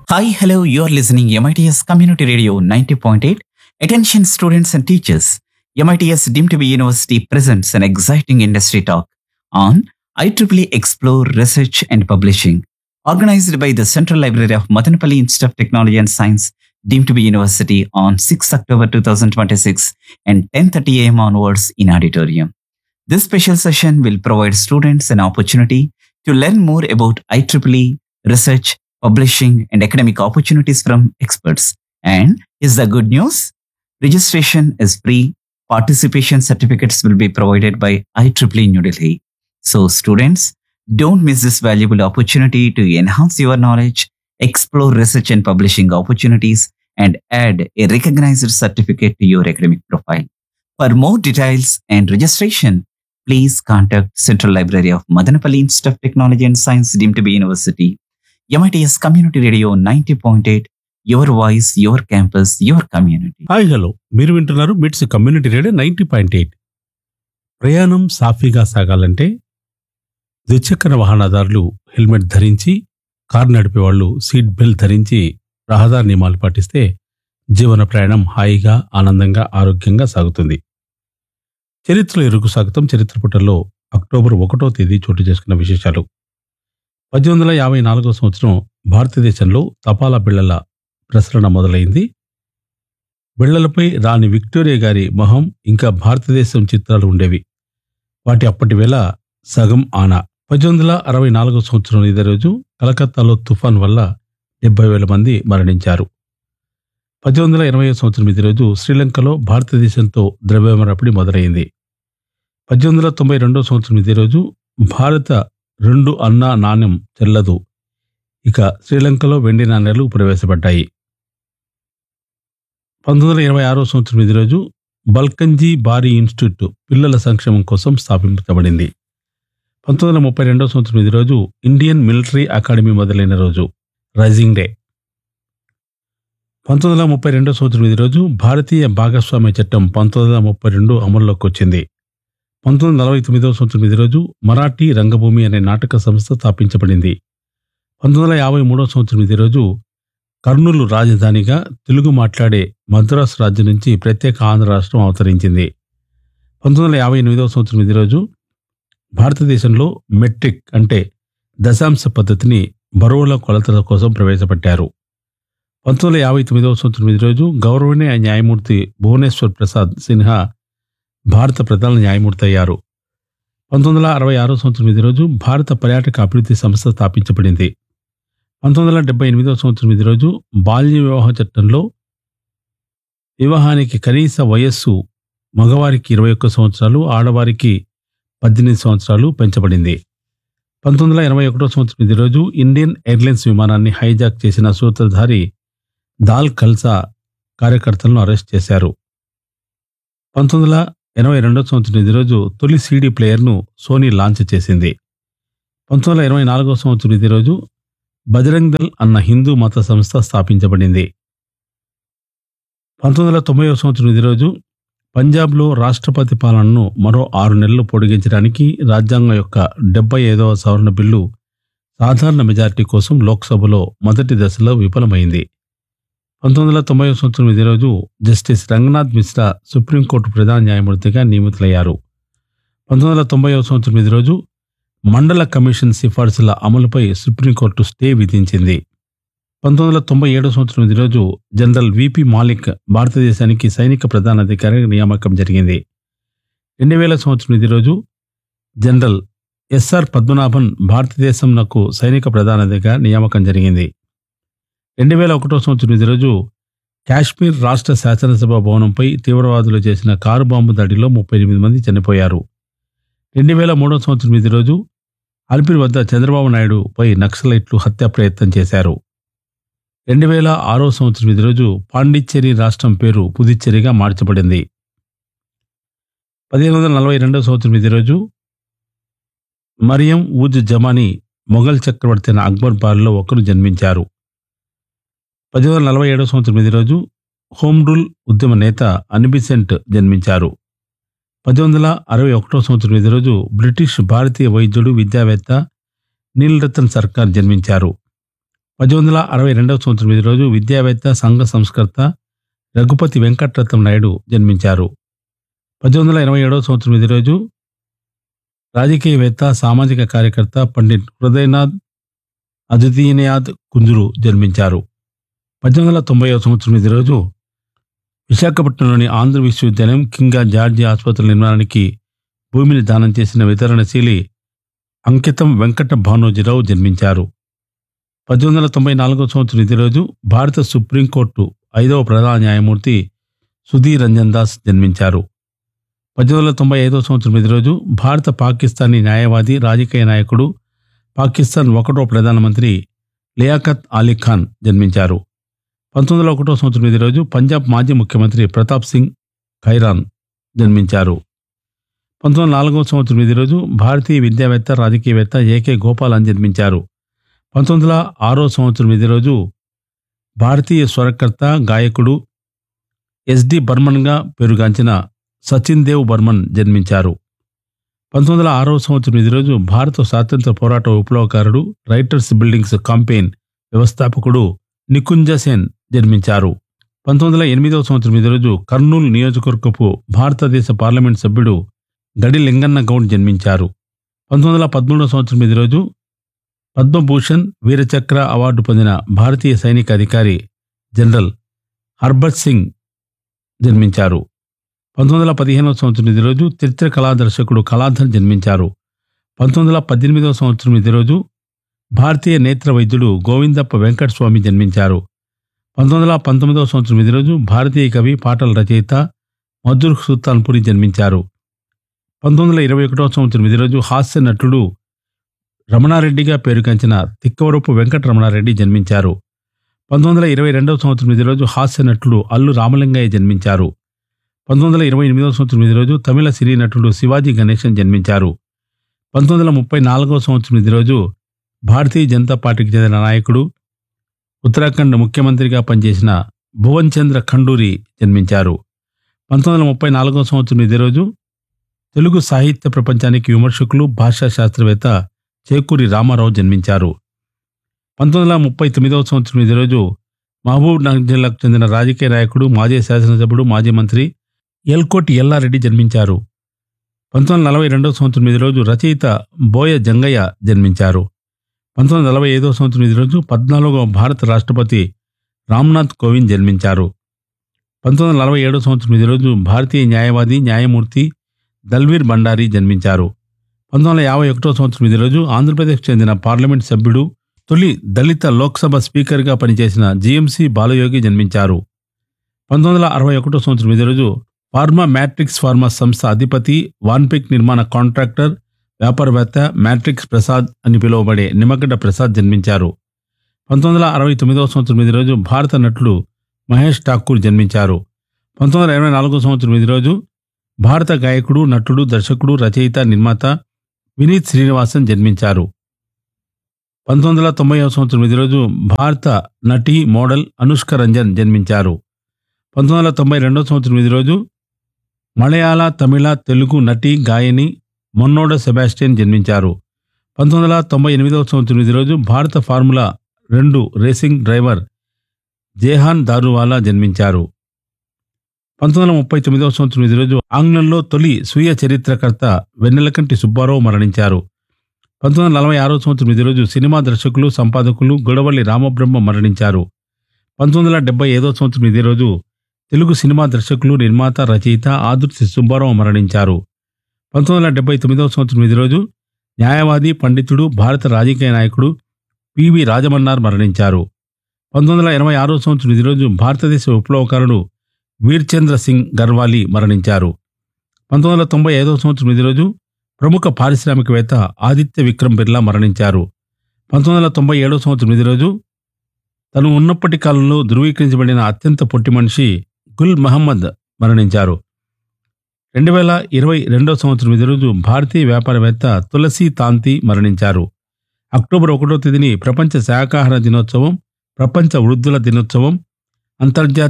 Hi, hello, you're listening MITS Community Radio 90.8. Attention students and teachers. MITS deemed to be university presents an exciting industry talk on IEEE Explore Research and Publishing, organized by the Central Library of Madanapalli Institute of Technology and Science, deemed to be university on 6 October 2026 and 10.30 am onwards in auditorium. This special session will provide students an opportunity to learn more about IEEE research, publishing, and academic opportunities from experts. And is the good news? Registration is free. Participation certificates will be provided by IEEE New Delhi. So, students, don't miss this valuable opportunity to enhance your knowledge, explore research and publishing opportunities, and add a recognized certificate to your academic profile. For more details and registration, please contact Central Library of Madanapalli Institute of Technology and Science, deemed to be university. MITS Community Radio 90.8, your voice, your campus, your community. Hi hello మీరు వింటున్నారు MITS community radio ninety point eight ప్రయాణం సాఫీగా సాగాలంటే ద్విచక్ర వాహనదారులు helmet ధరించి car నడిపేవాళ్ళు seat belt ధరించి రహదారి నియమాలు పాటిస్తే జీవన ప్రయాణం హాయిగా ఆనందంగా ఆరోగ్యంగా సాగుతుంది చరిత్రలో ఎరుకు సాగుతాం చరిత్ర పుటల్లో అక్టోబర్ ఒకటో తేదీ చోటు చేసుకున్న విశేషాలు పద్దెనిమిది వందల యాభై నాలుగో సంవత్సరం భారతదేశంలో తపాలా బిళ్లల ప్రసరణ మొదలైంది బిళ్లలపై రాణి విక్టోరియా గారి మొహం ఇంకా భారతదేశం చిత్రాలు ఉండేవి వాటి అప్పటి వేళ సగం ఆనా పద్దెనిమిది వందల అరవై నాలుగో సంవత్సరం ఇదే రోజు కలకత్తాలో తుఫాన్ వల్ల డెబ్బై వేల మంది మరణించారు పద్దెనిమిది వందల ఇరవై సంవత్సరం ఇదే రోజు శ్రీలంకలో భారతదేశంతో ద్రవ్యమరపిడి మొదలైంది పద్దెనిమిది వందల తొంభై రెండో సంవత్సరం ఇదే రోజు భారత రెండు అన్నా నాణ్యం చెల్లదు ఇక శ్రీలంకలో వెండి నాణ్యాలు ప్రవేశపెట్టాయి పంతొమ్మిది వందల ఇరవై ఆరో సంవత్సరం ఇదే రోజు బల్కంజీ బారీ ఇన్స్టిట్యూట్ పిల్లల సంక్షేమం కోసం స్థాపించబడింది పంతొమ్మిది వందల ముప్పై రెండో సంవత్సరం ఇదే రోజు ఇండియన్ మిలిటరీ అకాడమీ మొదలైన రోజు రైజింగ్ డే పంతొమ్మిది వందల ముప్పై రెండో సంవత్సరం ఇదే రోజు భారతీయ భాగస్వామ్య చట్టం పంతొమ్మిది వందల ముప్పై రెండు అమల్లోకి వచ్చింది పంతొమ్మిది వందల నలభై తొమ్మిదవ సంవత్సరం ఇదే రోజు మరాఠీ రంగభూమి అనే నాటక సంస్థ స్థాపించబడింది పంతొమ్మిది వందల యాభై మూడవ సంవత్సరం ఇదే రోజు కర్నూలు రాజధానిగా తెలుగు మాట్లాడే మద్రాసు రాజ్యం నుంచి ప్రత్యేక ఆంధ్ర రాష్ట్రం అవతరించింది పంతొమ్మిది వందల యాభై ఎనిమిదవ సంవత్సరం ఇదే రోజు భారతదేశంలో మెట్రిక్ అంటే దశాంశ పద్ధతిని బరువుల కొలతల కోసం ప్రవేశపెట్టారు పంతొమ్మిది వందల యాభై తొమ్మిదవ సంవత్సరం ఇదే రోజు గౌరవనీయ న్యాయమూర్తి భువనేశ్వర్ ప్రసాద్ సిన్హా భారత ప్రధాన న్యాయమూర్తి అయ్యారు పంతొమ్మిది వందల అరవై ఆరో సంవత్సరం ఇదే రోజు భారత పర్యాటక అభివృద్ధి సంస్థ స్థాపించబడింది పంతొమ్మిది వందల డెబ్బై ఎనిమిదవ సంవత్సరం ఇదే రోజు బాల్య వివాహ చట్టంలో వివాహానికి కనీస వయస్సు మగవారికి ఇరవై ఒక్క సంవత్సరాలు ఆడవారికి పద్దెనిమిది సంవత్సరాలు పెంచబడింది పంతొమ్మిది వందల ఎనభై ఒకటో సంవత్సరం ఇదే రోజు ఇండియన్ ఎయిర్లైన్స్ విమానాన్ని హైజాక్ చేసిన సూత్రధారి దాల్ ఖల్సా కార్యకర్తలను అరెస్ట్ చేశారు పంతొమ్మిది వందల ఎనభై రెండో సంవత్సరం ఇదే రోజు తొలి సీడీ ప్లేయర్ను సోనీ లాంచ్ చేసింది పంతొమ్మిది వందల ఇరవై నాలుగో సంవత్సరం ఇదే రోజు బజరంగ్ దళ్ అన్న హిందూ మత సంస్థ స్థాపించబడింది పంతొమ్మిది వందల తొంభై సంవత్సరం ఇదే రోజు పంజాబ్లో రాష్ట్రపతి పాలనను మరో ఆరు నెలలు పొడిగించడానికి రాజ్యాంగం యొక్క డెబ్బై ఐదవ సవరణ బిల్లు సాధారణ మెజారిటీ కోసం లోక్సభలో మొదటి దశలో విఫలమైంది పంతొమ్మిది వందల తొంభై సంవత్సరం ఇదే రోజు జస్టిస్ రంగనాథ్ మిశ్రా సుప్రీంకోర్టు ప్రధాన న్యాయమూర్తిగా నియమితులయ్యారు పంతొమ్మిది వందల తొంభై సంవత్సరం ఇదే రోజు మండల కమిషన్ సిఫార్సుల అమలుపై సుప్రీంకోర్టు స్టే విధించింది పంతొమ్మిది వందల తొంభై ఏడో సంవత్సరం ఇదే రోజు జనరల్ విపి మాలిక్ భారతదేశానికి సైనిక ప్రధానాధికారి నియామకం జరిగింది రెండు వేల సంవత్సరం ఇదే రోజు జనరల్ ఎస్ఆర్ పద్మనాభన్ భారతదేశంనకు సైనిక ప్రధానాధికారి నియామకం జరిగింది రెండు వేల ఒకటో సంవత్సరం ఇదే రోజు కాశ్మీర్ రాష్ట్ర శాసనసభ భవనంపై తీవ్రవాదులు చేసిన కారు బాంబు దాడిలో ముప్పై ఎనిమిది మంది చనిపోయారు రెండు వేల మూడో సంవత్సరం ఇదే రోజు అల్పిరి వద్ద చంద్రబాబు నాయుడు పై నక్సలైట్లు హత్యా ప్రయత్నం చేశారు రెండు వేల ఆరో సంవత్సరం ఇదే రోజు పాండిచ్చేరి రాష్ట్రం పేరు పుదుచ్చేరిగా మార్చబడింది పదిహేను వందల నలభై రెండో సంవత్సరం ఇదే రోజు మరియం ఊజ్ జమానీ మొఘల్ చక్రవర్తి అయిన అక్బర్ బారిలో ఒకరు జన్మించారు పదిహేను వందల నలభై ఏడో సంవత్సరం ఇదే రోజు హోమ్ రూల్ ఉద్యమ నేత అనిబిసెంట్ జన్మించారు పద్దెనిమిది వందల అరవై ఒకటో సంవత్సరం ఇదే రోజు బ్రిటిష్ భారతీయ వైద్యుడు విద్యావేత్త నీల్ రతన్ సర్కార్ జన్మించారు పద్దెనిమిది వందల అరవై రెండవ సంవత్సరం ఈ రోజు విద్యావేత్త సంఘ సంస్కర్త రఘుపతి వెంకటరత్నం నాయుడు జన్మించారు పద్దెనిమిది వందల ఎనభై ఏడవ సంవత్సరం ఈ రోజు రాజకీయవేత్త సామాజిక కార్యకర్త పండిట్ హృదయనాథ్ అద్వితీయనాథ్ కుంజురు జన్మించారు పద్దెనిమిది వందల తొంభై సంవత్సరం ఈ రోజు విశాఖపట్నంలోని ఆంధ్ర విశ్వవిద్యాలయం కింగా జార్జి ఆసుపత్రుల నిర్మాణానికి భూమిని దానం చేసిన వితరణశీలి అంకితం వెంకట భానోజీరావు జన్మించారు పద్దెనిమిది వందల తొంభై నాలుగో సంవత్సరం ఇదే రోజు భారత సుప్రీంకోర్టు ఐదవ ప్రధాన న్యాయమూర్తి సుధీర్ రంజన్ దాస్ జన్మించారు పద్దెనిమిది వందల తొంభై ఐదో సంవత్సరం ఇదే రోజు భారత పాకిస్తానీ న్యాయవాది రాజకీయ నాయకుడు పాకిస్తాన్ ఒకటో ప్రధానమంత్రి లియాఖత్ అలీ ఖాన్ జన్మించారు పంతొమ్మిది వందల ఒకటో సంవత్సరం ఇదే రోజు పంజాబ్ మాజీ ముఖ్యమంత్రి ప్రతాప్ సింగ్ ఖైరాన్ జన్మించారు పంతొమ్మిది వందల నాలుగవ సంవత్సరం ఇదే రోజు భారతీయ విద్యావేత్త రాజకీయవేత్త ఏకే గోపాలన్ జన్మించారు పంతొమ్మిది వందల ఆరో సంవత్సరం ఇదే రోజు భారతీయ స్వరకర్త గాయకుడు ఎస్డి బర్మన్గా పేరుగాంచిన సచిన్ దేవ్ బర్మన్ జన్మించారు పంతొమ్మిది వందల ఆరో సంవత్సరం ఇదే రోజు భారత స్వాతంత్ర పోరాట విప్లవకారుడు రైటర్స్ బిల్డింగ్స్ కాంపెయిన్ వ్యవస్థాపకుడు నికుంజ సేన్ జన్మించారు పంతొమ్మిది వందల ఎనిమిదవ సంవత్సరం ఇదే రోజు కర్నూలు నియోజకవర్గపు భారతదేశ పార్లమెంట్ సభ్యుడు గడి లింగన్న గౌడ్ జన్మించారు పంతొమ్మిది వందల పదమూడవ సంవత్సరం ఇదే రోజు పద్మభూషణ్ వీరచక్ర అవార్డు పొందిన భారతీయ సైనిక అధికారి జనరల్ హర్బత్ సింగ్ జన్మించారు పంతొమ్మిది వందల పదిహేనవ సంవత్సరం ఇదే రోజు చిత్ర కళా దర్శకుడు కళాధర్ జన్మించారు పంతొమ్మిది వందల పద్దెనిమిదవ సంవత్సరం ఇదే రోజు భారతీయ నేత్ర వైద్యుడు గోవిందప్ప వెంకట స్వామి జన్మించారు పంతొమ్మిది వందల పంతొమ్మిదవ సంవత్సరం ఇదే రోజు భారతీయ కవి పాటల రచయిత మధుర్ సుల్తాన్పురి జన్మించారు పంతొమ్మిది వందల ఇరవై ఒకటవ సంవత్సరం ఇదే రోజు హాస్య నటుడు రమణారెడ్డిగా పేరుగాంచిన తిక్కవరపు వెంకట రమణారెడ్డి జన్మించారు పంతొమ్మిది వందల ఇరవై రెండవ సంవత్సరం ఇదే రోజు హాస్య నటుడు అల్లు రామలింగయ్య జన్మించారు పంతొమ్మిది వందల ఇరవై ఎనిమిదవ సంవత్సరం ఇదే రోజు తమిళ సినీ నటుడు శివాజీ గణేశన్ జన్మించారు పంతొమ్మిది వందల ముప్పై నాలుగవ సంవత్సరం ఇదే రోజు భారతీయ జనతా పార్టీకి చెందిన నాయకుడు ఉత్తరాఖండ్ ముఖ్యమంత్రిగా పనిచేసిన భువన్ చంద్ర ఖండూరి జన్మించారు పంతొమ్మిది వందల ముప్పై నాలుగవ సంవత్సరం ఇదే రోజు తెలుగు సాహిత్య ప్రపంచానికి విమర్శకులు భాషా శాస్త్రవేత్త చేకూరి రామారావు జన్మించారు పంతొమ్మిది వందల ముప్పై తొమ్మిదవ సంవత్సరం ఇదే రోజు మహబూబ్ నగర్ జిల్లాకు చెందిన రాజకీయ నాయకుడు మాజీ శాసనసభ్యుడు మాజీ మంత్రి ఎల్కోటి ఎల్లారెడ్డి జన్మించారు పంతొమ్మిది వందల నలభై రెండవ సంవత్సరం ఇదే రోజు రచయిత బోయ జంగయ్య జన్మించారు పంతొమ్మిది వందల నలభై ఐదవ సంవత్సరం ఇదే రోజు పద్నాలుగవ భారత రాష్ట్రపతి రామ్నాథ్ కోవింద్ జన్మించారు పంతొమ్మిది వందల నలభై ఏడవ సంవత్సరం ఇదే రోజు భారతీయ న్యాయవాది న్యాయమూర్తి దల్వీర్ భండారి జన్మించారు పంతొమ్మిది వందల యాభై ఒకటో సంవత్సరం ఇదే రోజు ఆంధ్రప్రదేశ్ చెందిన పార్లమెంట్ సభ్యుడు తొలి దళిత లోక్సభ స్పీకర్గా పనిచేసిన జిఎంసి బాలయోగి జన్మించారు పంతొమ్మిది వందల అరవై ఒకటో సంవత్సరం ఇదే రోజు ఫార్మా మ్యాట్రిక్స్ ఫార్మా సంస్థ అధిపతి వాన్పిక్ నిర్మాణ కాంట్రాక్టర్ వ్యాపారవేత్త మ్యాట్రిక్స్ ప్రసాద్ అని పిలువబడే నిమ్మగడ్డ ప్రసాద్ జన్మించారు పంతొమ్మిది వందల అరవై తొమ్మిదవ సంవత్సరం ఇదే రోజు భారత నటుడు మహేష్ ఠాకూర్ జన్మించారు పంతొమ్మిది వందల ఇరవై నాలుగో సంవత్సరం ఇదే రోజు భారత గాయకుడు నటుడు దర్శకుడు రచయిత నిర్మాత వినీత్ శ్రీనివాసన్ జన్మించారు పంతొమ్మిది వందల తొంభై సంవత్సరం ఇదే రోజు భారత నటి మోడల్ అనుష్క రంజన్ జన్మించారు పంతొమ్మిది వందల తొంభై రెండవ సంవత్సరం ఇదే రోజు మలయాళ తమిళ తెలుగు నటి గాయని మొన్నోడ సెబాస్టియన్ జన్మించారు పంతొమ్మిది వందల తొంభై ఎనిమిదవ సంవత్సరం ఇదే రోజు భారత ఫార్ములా రెండు రేసింగ్ డ్రైవర్ జేహాన్ దారువాలా జన్మించారు పంతొమ్మిది వందల ముప్పై తొమ్మిదవ సంవత్సరం ఇదే రోజు ఆంగ్లంలో తొలి స్వీయ చరిత్రకర్త వెన్నెలకంటి సుబ్బారావు మరణించారు పంతొమ్మిది వందల నలభై ఆరో సంవత్సరం ఇదే రోజు సినిమా దర్శకులు సంపాదకులు గొడవల్లి రామబ్రహ్మ మరణించారు పంతొమ్మిది వందల డెబ్బై ఐదో సంవత్సరం ఇదే రోజు తెలుగు సినిమా దర్శకులు నిర్మాత రచయిత ఆదుర్తి సుబ్బారావు మరణించారు పంతొమ్మిది వందల డెబ్బై తొమ్మిదవ సంవత్సరం ఇదే రోజు న్యాయవాది పండితుడు భారత రాజకీయ నాయకుడు పివి రాజమన్నార్ మరణించారు పంతొమ్మిది వందల ఎనభై ఆరో సంవత్సరం ఇదే రోజు భారతదేశ విప్లవకారుడు వీర్చంద్ర సింగ్ గర్వాలీ మరణించారు పంతొమ్మిది వందల తొంభై ఐదవ సంవత్సరం ఇదే రోజు ప్రముఖ పారిశ్రామికవేత్త ఆదిత్య విక్రమ్ బిర్లా మరణించారు పంతొమ్మిది వందల తొంభై ఏడవ సంవత్సరం ఇదే రోజు తను ఉన్నప్పటి కాలంలో ధృవీకరించబడిన అత్యంత పొట్టి మనిషి గుల్ మహమ్మద్ మరణించారు రెండు వేల ఇరవై రెండవ సంవత్సరం ఇదే రోజు భారతీయ వ్యాపారవేత్త తులసి తాంతి మరణించారు అక్టోబర్ ఒకటో తేదీని ప్రపంచ శాకాహార దినోత్సవం ప్రపంచ వృద్ధుల దినోత్సవం అంతర్జాతీయ